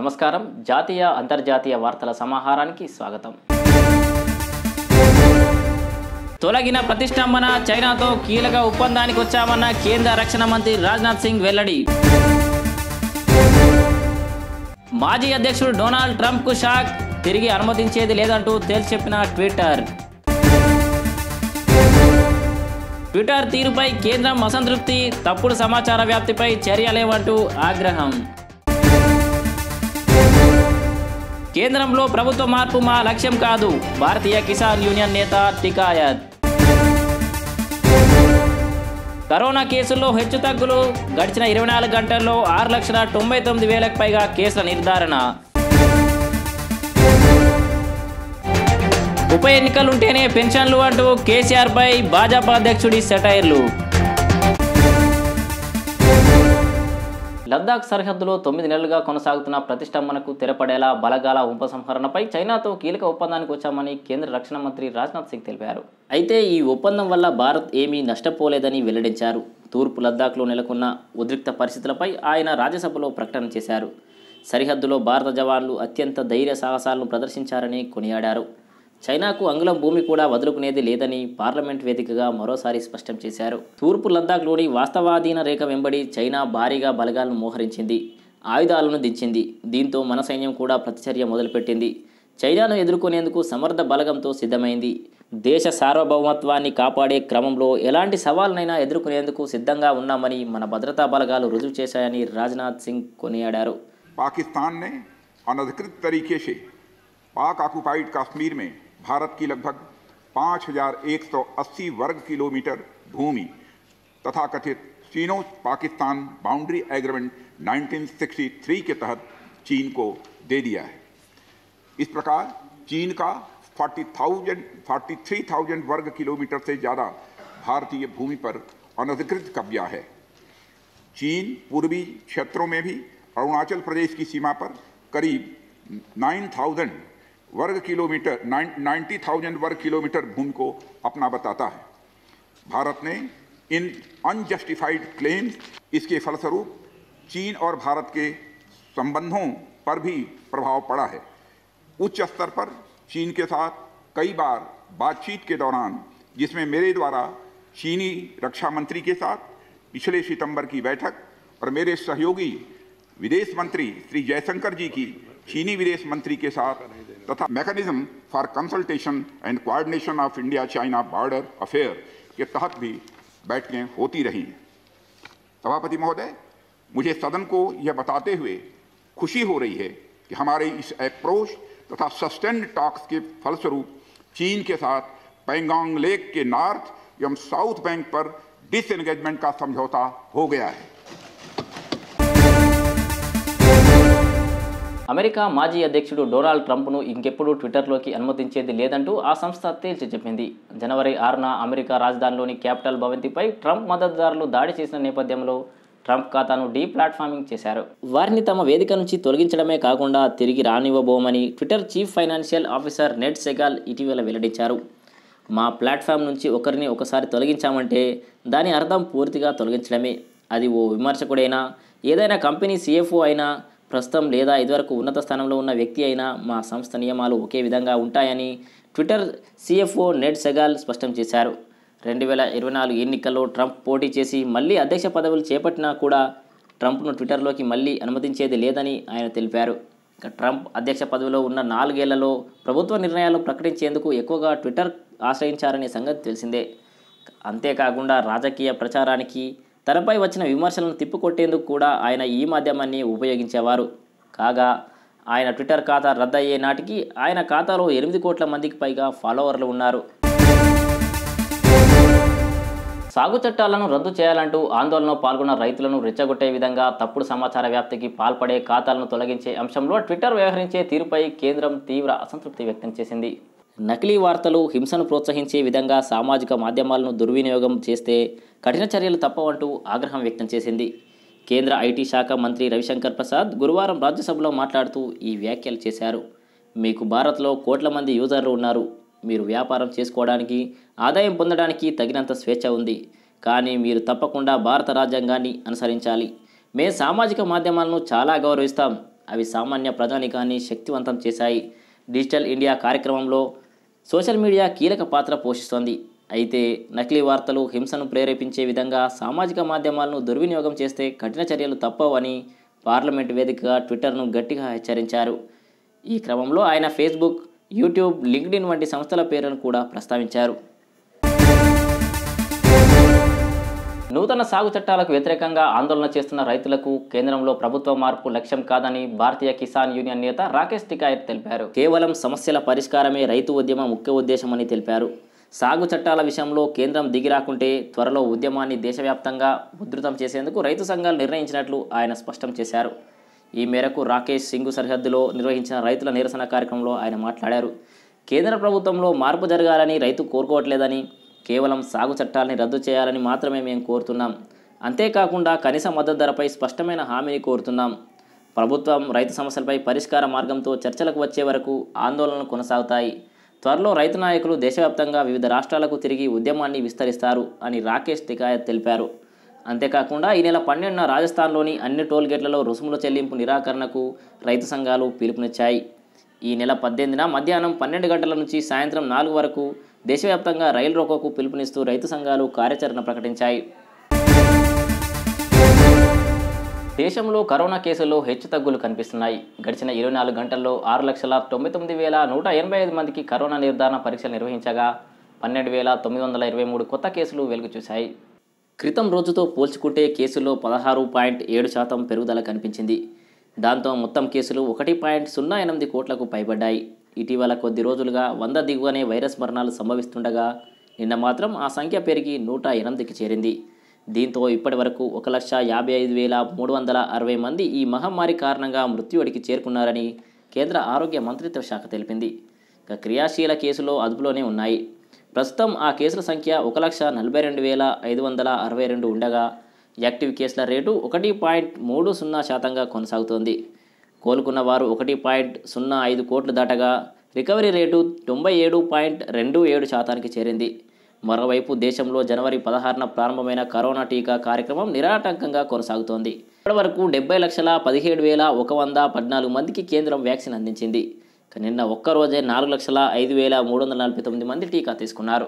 నమస్కారం జాతీయ అంతర్జాతీయ వార్తల సమాహారానికి స్వాగతం తొలగిన ప్రతిష్టంభన చైనాతో కీలక ఒప్పందానికి వచ్చామన్న కేంద్ర రక్షణ మంత్రి రాజ్నాథ్ సింగ్ వెల్లడి మాజీ అధ్యక్షుడు డొనాల్డ్ ట్రంప్కు షాక్ తిరిగి అనుమతించేది లేదంటూ తేల్చి చెప్పిన ట్విట్టర్ ట్విట్టర్ తీరుపై కేంద్రం అసంతృప్తి తప్పుడు సమాచార వ్యాప్తిపై చర్యలేవంటూ ఆగ్రహం కేంద్రంలో ప్రభుత్వ మార్పు మా లక్ష్యం కాదు భారతీయ కిసాన్ యూనియన్ నేత టికాయత్ కరోనా కేసుల్లో హెచ్చుతగ్గులు గడిచిన ఇరవై నాలుగు గంటల్లో ఆరు లక్షల తొంభై తొమ్మిది వేలకు పైగా కేసుల నిర్ధారణ ఉప ఎన్నికలుంటేనే పెన్షన్లు అంటూ కేసీఆర్పై భాజపా అధ్యక్షుడి సెటైర్లు లద్దాఖ్ సరిహద్దులో తొమ్మిది నెలలుగా కొనసాగుతున్న ప్రతిష్టంభనకు తెరపడేలా బలగాల ఉపసంహరణపై చైనాతో కీలక ఒప్పందానికి వచ్చామని కేంద్ర రక్షణ మంత్రి రాజ్నాథ్ సింగ్ తెలిపారు అయితే ఈ ఒప్పందం వల్ల భారత్ ఏమీ నష్టపోలేదని వెల్లడించారు తూర్పు లద్దాఖ్లో నెలకొన్న ఉద్రిక్త పరిస్థితులపై ఆయన రాజ్యసభలో ప్రకటన చేశారు సరిహద్దులో భారత జవాన్లు అత్యంత ధైర్య సాహసాలను ప్రదర్శించారని కొనియాడారు చైనాకు అంగుళం భూమి కూడా వదులుకునేది లేదని పార్లమెంట్ వేదికగా మరోసారి స్పష్టం చేశారు తూర్పు లద్దాఖ్లోని వాస్తవాధీన రేఖ వెంబడి చైనా భారీగా బలగాలను మోహరించింది ఆయుధాలను దించింది దీంతో మన సైన్యం కూడా ప్రతిచర్య మొదలుపెట్టింది చైనాను ఎదుర్కొనేందుకు సమర్థ బలగంతో సిద్ధమైంది దేశ సార్వభౌమత్వాన్ని కాపాడే క్రమంలో ఎలాంటి సవాళ్ళనైనా ఎదుర్కొనేందుకు సిద్ధంగా ఉన్నామని మన భద్రతా బలగాలు రుజువు చేశాయని రాజ్నాథ్ సింగ్ కొనియాడారు पाकिस्तान ने अनधिकृत तरीके से पाक ऑक्युपाइड कश्मीर में भारत की लगभग 5,180 वर्ग किलोमीटर भूमि तथा कथित चीनो पाकिस्तान बाउंड्री एग्रीमेंट 1963 के तहत चीन को दे दिया है इस प्रकार चीन का 40,000 43,000 वर्ग किलोमीटर से ज़्यादा भारतीय भूमि पर अनधिकृत कब्जा है चीन पूर्वी क्षेत्रों में भी अरुणाचल प्रदेश की सीमा पर करीब 9,000 वर्ग किलोमीटर 90,000 वर्ग किलोमीटर भूमि को अपना बताता है भारत ने इन अनजस्टिफाइड क्लेम्स इसके फलस्वरूप चीन और भारत के संबंधों पर भी प्रभाव पड़ा है उच्च स्तर पर चीन के साथ कई बार बातचीत के दौरान जिसमें मेरे द्वारा चीनी रक्षा मंत्री के साथ पिछले सितंबर की बैठक और मेरे सहयोगी विदेश मंत्री श्री जयशंकर जी की चीनी विदेश मंत्री के साथ तथा mechanism for consultation and coordination of India China border affair के तहत भी बैठकें होती रही सभापति महोदय मुझे सदन को यह बताते हुए खुशी हो रही है कि हमारे इस अप्रोच तथा सस्टेन्ड टॉक्स के फलस्वरूप चीन के साथ पैंगोंग लेक के नॉर्थ एवं साउथ बैंक पर डिसएंगेजमेंट का समझौता हो गया है అమెరికా మాజీ అధ్యక్షుడు డొనాల్డ్ ట్రంప్ను ఇంకెప్పుడు ట్విట్టర్లోకి అనుమతించేది లేదంటూ ఆ సంస్థ తేల్చి చెప్పింది జనవరి ఆరున అమెరికా రాజధానిలోని క్యాపిటల్ భవంతిపై ట్రంప్ మద్దతుదారులు దాడి చేసిన నేపథ్యంలో ట్రంప్ ఖాతాను డీ ప్లాట్ఫామింగ్ చేశారు వారిని తమ వేదిక నుంచి తొలగించడమే కాకుండా తిరిగి రానివ్వబోమని Twitter chief financial officer Ned Segal ఇటీవల వెల్లడించారు మా ప్లాట్ఫామ్ నుంచి ఒకరిని ఒకసారి తొలగించామంటే దాని అర్థం పూర్తిగా తొలగించడమే అది ఓ విమర్శకుడైనా ఏదైనా కంపెనీ సీఎఫ్ఓ అయినా ప్రస్తుతం లేదా ఇదివరకు ఉన్నత స్థానంలో ఉన్న వ్యక్తి అయినా మా సంస్థ నియమాలు ఒకే విధంగా ఉంటాయని ట్విట్టర్ సీఎఫ్ఓ నెడ్ సెగాల్ స్పష్టం చేశారు రెండు వేల ఇరవై నాలుగు ఎన్నికల్లో ట్రంప్ పోటీ చేసి మళ్ళీ అధ్యక్ష పదవులు చేపట్టినా కూడా ట్రంప్ను ట్విట్టర్లోకి మళ్ళీ అనుమతించేది లేదని ఆయన తెలిపారు ఇక ట్రంప్ అధ్యక్ష పదవిలో ఉన్న నాలుగేళ్లలో ప్రభుత్వ నిర్ణయాలు ప్రకటించేందుకు ఎక్కువగా ట్విట్టర్ ఆశ్రయించారనే సంగతి తెలిసిందే అంతేకాకుండా రాజకీయ ప్రచారానికి తనపై వచ్చిన విమర్శలను తిప్పికొట్టేందుకు కూడా ఆయన ఈ మాధ్యమాన్ని ఉపయోగించేవారు కాగా ఆయన ట్విట్టర్ ఖాతా రద్దయ్యే నాటికి ఆయన ఖాతాలో ఎనిమిది కోట్ల మందికి పైగా ఫాలోవర్లు ఉన్నారు సాగు చట్టాలను రద్దు చేయాలంటూ ఆందోళనలో పాల్గొన్న రైతులను రెచ్చగొట్టే విధంగా తప్పుడు సమాచార వ్యాప్తికి పాల్పడే ఖాతాలను తొలగించే అంశంలో ట్విట్టర్ వ్యవహరించే తీరుపై కేంద్రం తీవ్ర అసంతృప్తి వ్యక్తం చేసింది నకిలీ వార్తలు హింసను ప్రోత్సహించే విధంగా సామాజిక మాధ్యమాలను దుర్వినియోగం చేస్తే కఠిన చర్యలు తప్పవంటూ ఆగ్రహం వ్యక్తం చేసింది కేంద్ర ఐటీ శాఖ మంత్రి రవిశంకర్ ప్రసాద్ గురువారం రాజ్యసభలో మాట్లాడుతూ ఈ వ్యాఖ్యలు చేశారు మీకు భారత్లో కోట్ల మంది యూజర్లు ఉన్నారు మీరు వ్యాపారం చేసుకోవడానికి ఆదాయం పొందడానికి తగినంత స్వేచ్ఛ ఉంది కానీ మీరు తప్పకుండా భారత రాజ్యాంగాన్ని అనుసరించాలి మే సామాజిక మాధ్యమాలను చాలా గౌరవిస్తాం అవి సామాన్య ప్రజానికాన్ని శక్తివంతం చేశాయి డిజిటల్ ఇండియా కార్యక్రమంలో సోషల్ మీడియా కీలక పాత్ర పోషిస్తోంది అయితే నకిలీ వార్తలు హింసను ప్రేరేపించే విధంగా సామాజిక మాధ్యమాలను దుర్వినియోగం చేస్తే కఠిన చర్యలు తప్పవని పార్లమెంట్ వేదికగా ట్విట్టర్ను గట్టిగా హెచ్చరించారు ఈ క్రమంలో ఆయన ఫేస్బుక్ యూట్యూబ్ లింక్డ్ఇన్ వంటి సంస్థల పేర్లను కూడా ప్రస్తావించారు నూతన సాగు చట్టాలకు వ్యతిరేకంగా ఆందోళన చేస్తున్న రైతులకు కేంద్రంలో ప్రభుత్వ మార్పు లక్ష్యం కాదని భారతీయ కిసాన్ యూనియన్ నేత రాకేష్ టికాయత్ తెలిపారు కేవలం సమస్యల పరిష్కారమే రైతు ఉద్యమ ముఖ్య ఉద్దేశమని తెలిపారు సాగు చట్టాల విషయంలో కేంద్రం దిగిరాకుంటే త్వరలో ఉద్యమాన్ని దేశవ్యాప్తంగా ఉధృతం చేసేందుకు రైతు సంఘాలు నిర్ణయించినట్లు ఆయన స్పష్టం చేశారు ఈ మేరకు రాకేష్ సింగు సరిహద్దులో నిర్వహించిన రైతుల నిరసన కార్యక్రమంలో ఆయన మాట్లాడారు కేంద్ర ప్రభుత్వంలో మార్పు జరగాలని రైతు కోరుకోవట్లేదని కేవలం సాగు చట్టాలని రద్దు చేయాలని మాత్రమే మేము కోరుతున్నాం అంతేకాకుండా కనీస మద్దతు ధరపై స్పష్టమైన హామీని కోరుతున్నాం ప్రభుత్వం రైతు సమస్యలపై పరిష్కార మార్గంతో చర్చలకు వచ్చే వరకు ఆందోళనలు కొనసాగుతాయి త్వరలో రైతు నాయకులు దేశవ్యాప్తంగా వివిధ రాష్ట్రాలకు తిరిగి ఉద్యమాన్ని విస్తరిస్తారు అని రాకేష్ తికాయత్ తెలిపారు అంతేకాకుండా ఈ నెల పన్నెండున రాజస్థాన్లోని అన్ని టోల్ గేట్లలో రుసుముల చెల్లింపు నిరాకరణకు రైతు సంఘాలు పిలుపునిచ్చాయి ఈ నెల పద్దెనిమిదిన మధ్యాహ్నం పన్నెండు గంటల నుంచి సాయంత్రం నాలుగు వరకు దేశవ్యాప్తంగా రైలు రోకోకు పిలుపునిస్తూ రైతు సంఘాలు కార్యాచరణ ప్రకటించాయి దేశంలో కరోనా కేసుల్లో హెచ్చుతగ్గులు కనిపిస్తున్నాయి గడిచిన ఇరవై నాలుగు గంటల్లో ఆరు లక్షల తొంభై తొమ్మిది వేల నూట ఎనభై ఐదు మందికి కరోనా నిర్ధారణ పరీక్షలు నిర్వహించగా పన్నెండు వేల తొమ్మిది వందల ఇరవై మూడు కొత్త కేసులు వెలుగు చూశాయి క్రితం రోజుతో పోల్చుకుంటే కేసుల్లో పదహారు పాయింట్ ఏడు శాతం పెరుగుదల కనిపించింది దాంతో మొత్తం కేసులు ఒకటి పాయింట్ సున్నా ఎనిమిది కోట్లకు పైబడ్డాయి ఇటీవల కొద్ది రోజులుగా వంద దిగువనే వైరస్ మరణాలు సంభవిస్తుండగా నిన్న మాత్రం ఆ సంఖ్య పెరిగి నూట ఎనిమిదికి చేరింది దీంతో ఇప్పటి వరకు ఒక లక్ష యాభై ఐదు వేల మూడు వందల అరవై మంది ఈ మహమ్మారి కారణంగా మృత్యువడికి చేరుకున్నారని కేంద్ర ఆరోగ్య మంత్రిత్వ శాఖ తెలిపింది ఇక క్రియాశీల కేసులో అదుపులోనే ఉన్నాయి ప్రస్తుతం ఆ కేసుల సంఖ్య ఒక లక్ష నలభై రెండు వేల ఐదు వందల అరవై రెండు ఉండగా యాక్టివ్ కేసుల రేటు ఒకటి పాయింట్ మూడు సున్నా శాతంగా కొనసాగుతోంది కోలుకున్న వారు ఒకటి పాయింట్ సున్నా ఐదు కోట్లు దాటగా రికవరీ రేటు తొంభై ఏడు పాయింట్ రెండు ఏడు శాతానికి చేరింది మరోవైపు దేశంలో జనవరి పదహారున ప్రారంభమైన కరోనా టీకా కార్యక్రమం నిరాటంకంగా కొనసాగుతోంది ఇప్పటి వరకు డెబ్బై లక్షల పదిహేడు వేల ఒక వంద పద్నాలుగు మందికి కేంద్రం వ్యాక్సిన్ అందించింది ఇక నిన్న ఒక్కరోజే నాలుగు లక్షల ఐదు వేల మూడు వందల నలభై తొమ్మిది మంది టీకా తీసుకున్నారు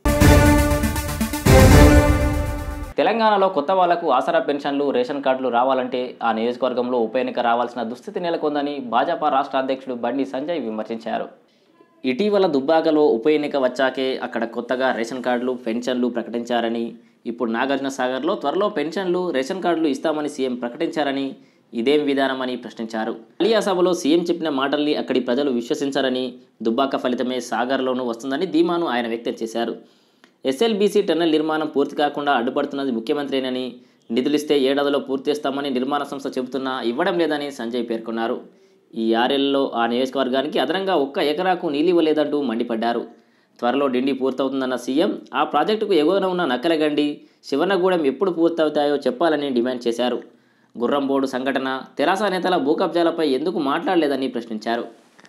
తెలంగాణలో కొత్త వాళ్లకు ఆసరా పెన్షన్లు రేషన్ కార్డులు రావాలంటే ఆ నియోజకవర్గంలో ఉప ఎన్నిక రావాల్సిన దుస్థితి నెలకొందని భాజపా రాష్ట్ర అధ్యక్షుడు బండి సంజయ్ విమర్శించారు ఇటీవల దుబ్బాకలో ఉప ఎన్నిక వచ్చాకే అక్కడ కొత్తగా రేషన్ కార్డులు పెన్షన్లు ప్రకటించారని ఇప్పుడు నాగార్జున సాగర్లో త్వరలో పెన్షన్లు రేషన్ కార్డులు ఇస్తామని సీఎం ప్రకటించారని ఇదేం విధానమని ప్రశ్నించారు అలియా సభలో సీఎం చెప్పిన మాటల్ని అక్కడి ప్రజలు విశ్వసించారని దుబ్బాక ఫలితమే సాగర్లోనూ వస్తుందని ధీమాను ఆయన వ్యక్తం చేశారు ఎస్ఎల్బీసీ టన్నెల్ నిర్మాణం పూర్తి కాకుండా అడ్డుపడుతున్నది ముఖ్యమంత్రినని నిధులిస్తే ఏడాదిలో పూర్తి చేస్తామని నిర్మాణ సంస్థ చెబుతున్నా ఇవ్వడం లేదని సంజయ్ పేర్కొన్నారు ఈ ఆరేళ్లలో ఆ నియోజకవర్గానికి అదనంగా ఒక్క ఎకరాకు నీళ్ళు ఇవ్వలేదంటూ మండిపడ్డారు త్వరలో డిండి పూర్తవుతుందన్న సీఎం ఆ ప్రాజెక్టుకు ఎగువన ఉన్న నక్కలగండి శివనగూడెం ఎప్పుడు పూర్తవుతాయో చెప్పాలని డిమాండ్ చేశారు గుర్రంబోడు సంఘటన తెరాస నేతల భూకబ్జాలపై ఎందుకు మాట్లాడలేదని ప్రశ్నించారు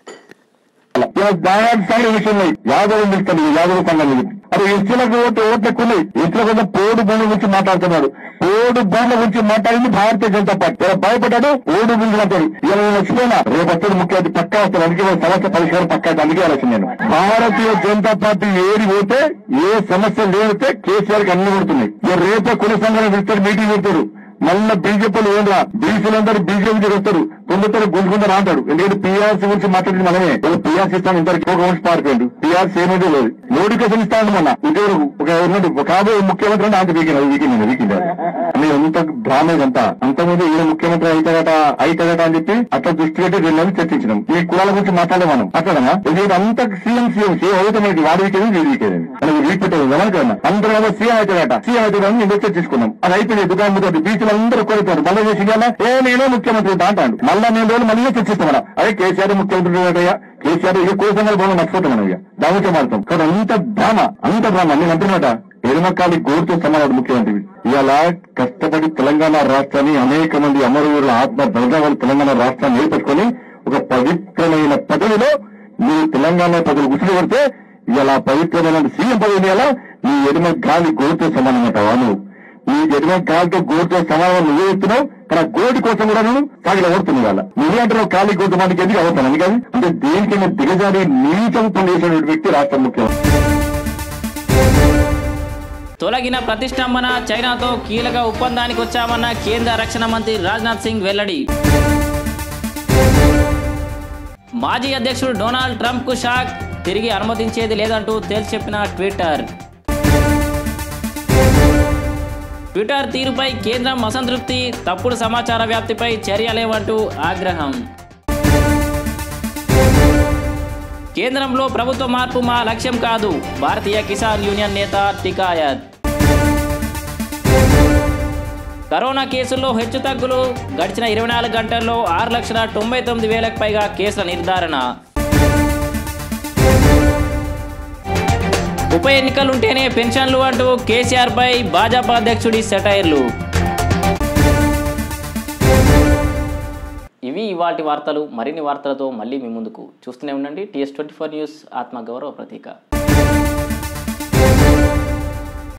ఇలా దాదాపు సార్లు విషయంలో యాదవ్ నిలుస్తాడు యాదవ్ సంఘం అది ఎస్టీలకు ఓటు ఓట్లు ఎక్కువ ఎస్టీల కోసం పోడు భూముల గురించి మాట్లాడుతున్నాడు పోడు భూముల గురించి మాట్లాడింది భారతీయ జనతా పార్టీ ఇలా భయపడ్డాడు ఓడు భూములు అంటాడు ఇలా నేను వచ్చిపోయినా రేపు వస్తుంది ముఖ్యమంత్రి పక్కా వస్తాను అందుకే నేను సమస్య పరిష్కారం పక్కా అందుకే వచ్చింది నేను భారతీయ జనతా పార్టీ ఏరి పోతే ఏ సమస్య లేనితే కేసీఆర్కి అన్ని కొడుతున్నాయి ఇక రేపే కుల సంఘాలు పెడతారు మీటింగ్ పెడతారు మళ్ళీ బీజేపీలు ఏంద్రా బీసీలందరూ బీజేపీ వస్తారు కొందరు గుంజుకుంటారు అంటాడు ఎందుకంటే పీఆర్సీ గురించి మాట్లాడింది మనమే పీఆర్సీ ఇస్తాను ఇంతవరకు ఒక వంశ పారిపోయింది పీఆర్సీ ఏమీ లేదు నోటిఫికేషన్ ఇస్తాను మొన్న ఉద్యోగులకు ఒక ఉన్నట్టు కాబోయే ముఖ్యమంత్రి అంటే అంత వీకింది వీకింది వీకింది అని ఎంత డ్రామా ఇదంతా అంతకుముందు ఈయన ముఖ్యమంత్రి అయితేగట అయితేగట అని చెప్పి అట్లా దృష్టి పెట్టి రెండు నెలలు చర్చించినాం ఈ కులాల గురించి మాట్లాడే మనం అట్లా ఎందుకంటే అంత సీఎం సీఎం సీఎం అవుతాం వాడి వీకేది వీడి వీకేది అని రీపీట్ అయింది ఎవరికైనా అందరూ సీఎం అవుతాడట సీఎం అవుతాడని నేను చర్చించుకున్నాం అది అయిపోయింది దుకాణం మీద బీచ్లు అందరూ కోరుతారు మళ్ళీ చేసి ఇవాళ, ఏ నేనే ముఖ్యమంత్రి ఉంటా అంటాడు మళ్ళా నేను రోజులు మళ్ళీ చర్చిస్తాం అదే కేసీఆర్ ముఖ్యమంత్రి అయ్యా కేసీఆర్ ఇక కోసంగా భవనం నచ్చిపోతాం మనం ఇక దావచ్చే మారుతాం కానీ అంత డ్రామ అంత డ్రామ నేను అంటున్నట ఎడమకాలి గోరుతో సమానం ముఖ్యమంత్రి ఇవాళ కష్టపడి తెలంగాణ రాష్ట్రాన్ని అనేక మంది అమరవీరుల ఆత్మ బలిదానాలు తెలంగాణ రాష్ట్రాన్ని ఏర్పట్టుకొని ఒక పవిత్రమైన పదవిలో మీరు తెలంగాణ ప్రజలు ఉసిరి పెడితే ఇలా పవిత్రమైన సీఎం పదవిని ఎలా నీ ఎడమ గాలి గోరుతో సమానం అంటావా నువ్వు నీకు ఎటువంటి కాలుతో గోటుతో సమానం నువ్వే చెప్తున్నావు కానీ ఆ గోటి కోసం కూడా నువ్వు సాగిల ఓడుతుంది వాళ్ళ నువ్వే అంటున్నావు ఖాళీ గోటు మనకి ఎందుకు అవసరం అందుకని అంటే దేనికైనా దిగజారి నీచం పనిచేసినటువంటి వ్యక్తి రాష్ట్ర ముఖ్యమంత్రి తొలగిన ప్రతిష్టంభన చైనాతో కీలక ఒప్పందానికి వచ్చామన్న కేంద్ర రక్షణ మంత్రి రాజ్నాథ్ సింగ్ వెల్లడి మాజీ అధ్యక్షుడు డొనాల్డ్ ట్రంప్ కు షాక్ తిరిగి అనుమతించేది లేదంటూ తేల్చి చెప్పిన ట్విట్టర్ ట్విట్టర్ తీరుపై కేంద్రం అసంతృప్తి తప్పుడు సమాచార వ్యాప్తిపై చర్యలేవంటూ ఆగ్రహం కేంద్రంలో ప్రభుత్వ మార్పు మా లక్ష్యం కాదు భారతీయ కిసాన్ యూనియన్ నేత టికాయత్ కరోనా కేసుల్లో హెచ్చుతగ్గులు గడిచిన ఇరవై నాలుగు గంటల్లో ఆరు లక్షల తొంభై తొమ్మిది వేలకు పైగా కేసుల నిర్ధారణ ఉప ఎన్నికలుంటేనే పెన్షన్లు అంటూ కేసీఆర్పై భాజపా అధ్యక్షుడి సెటైర్లు ఇవి ఇవాటి వార్తలు మరిన్ని వార్తలతో మళ్ళీ మీ ముందుకు చూస్తూనే ఉండండి టీఎస్ ట్వంటీ ఫోర్ న్యూస్ ఆత్మగౌరవ ప్రతీక